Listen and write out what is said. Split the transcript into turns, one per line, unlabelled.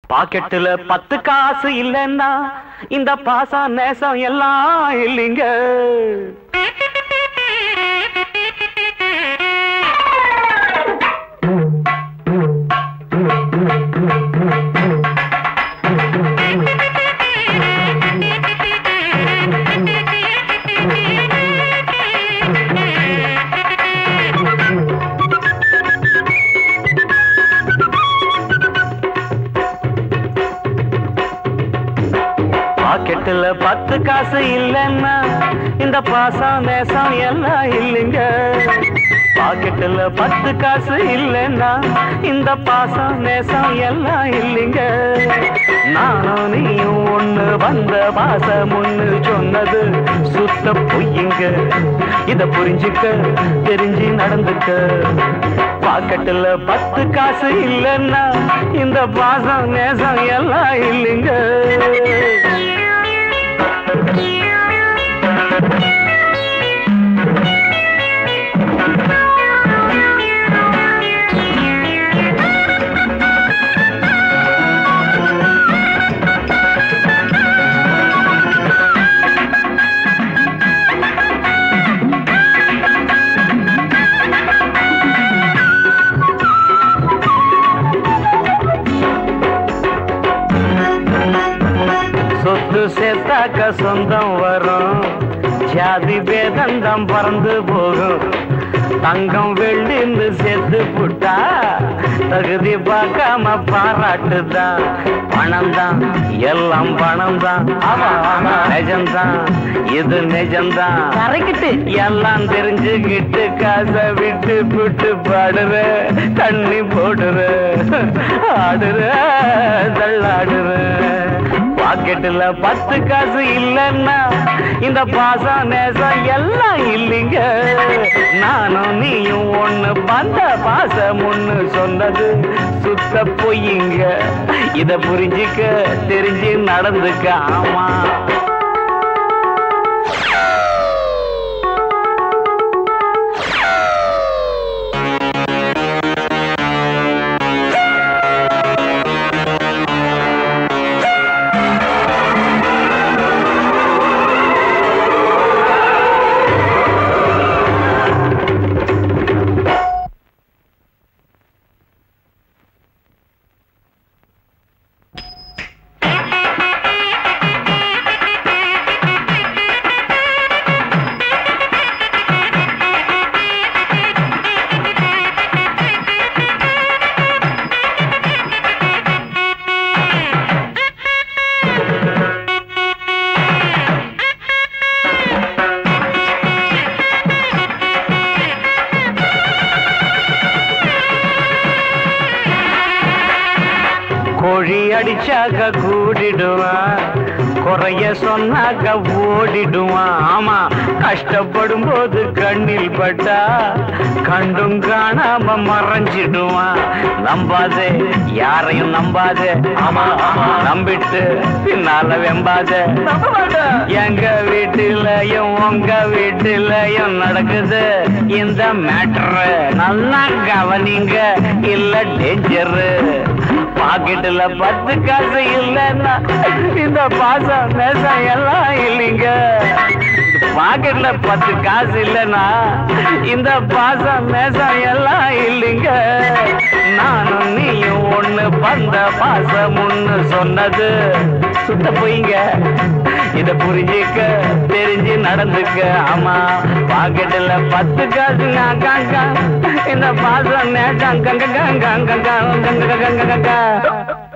பாக்கெட்டுல பத்து காசு இல்லைன்னா இந்த பாசா நேசம் எல்லாம் இல்லைங்க பாக்கெட்டுல பத்து காசு இல்லைன்னா இந்த பாசம் நேசம் எல்லாம் இல்லைங்க பாக்கெட்டுல பத்து காசு இல்லைன்னா இந்த பாசம் நேசம் எல்லாம் இல்லைங்க நானும் நீயும் ஒண்ணு வந்த பாசம் ஒண்ணு சொன்னது சுத்த பொய்யுங்க இத புரிஞ்சுக்க தெரிஞ்சு நடந்துக்க பாக்கெட்டுல பத்து காசு இல்லைன்னா இந்த பாசம் நேசம் எல்லாம் இல்லைங்க சொத்து சேர்த்தாக்க சொந்தம் வரும் ஜாதி பேதந்தம் பறந்து போகும் தங்கம் வெள்ளின்னு சேர்த்து புட்டா தகுதி பார்க்காம பாராட்டுதான் பணம் தான் எல்லாம் பணம் தான் நிஜம்தான் இது நிஜம்தான்
கரைக்கிட்டு
எல்லாம் தெரிஞ்சுக்கிட்டு காசை விட்டு புட்டு பாடுற தண்ணி போடுற ஆடுற தள்ளாடுற பாக்கெட்டுல பத்து காசு இல்லைன்னா இந்த பாசம் நேசம் எல்லாம் இல்லைங்க நானும் நீயும் ஒண்ணு பந்த பாசம் ஒண்ணு சொன்னது சுத்த பொய்யுங்க இத புரிஞ்சுக்க தெரிஞ்சு நடந்துக்க ஆமா கோழி அடிச்சாக்க கூடிடுவான் குறைய சொன்னாக்க ஓடிடுவான் ஆமா கஷ்டப்படும் போது கண்ணில் பட்டா கண்டும் காணாம மறைஞ்சிடுவான் நம்பாதே யாரையும் நம்பாதே ஆமா ஆமா நம்பிட்டு பின்னால வெம்பாதே எங்க வீட்டிலையும் உங்க வீட்டிலையும் நடக்குது இந்த மேட்ரு நல்லா கவனிங்க இல்ல டேஞ்சரு பாக்கெட்டுல பத்து காசு இல்லைன்னா இந்த பாசம் நேசம் எல்லாம் இல்லைங்க பாக்கெட்ல பத்து காசு இல்லைன்னா இந்த பாசம் நேசம் எல்லாம் இல்லைங்க நானும் நீயும் ஒண்ணு பந்த பாசம் ஒண்ணு சொன்னது சுத்த போயிங்க இத புரிஞ்சுக்க தெரிஞ்சு நடந்துக்க ஆமா பாக்கெட்டுல பத்து காசு காங்க இந்த பாசம் நேசம் கங்க கங்க கங்க கங்க கங்க கங்க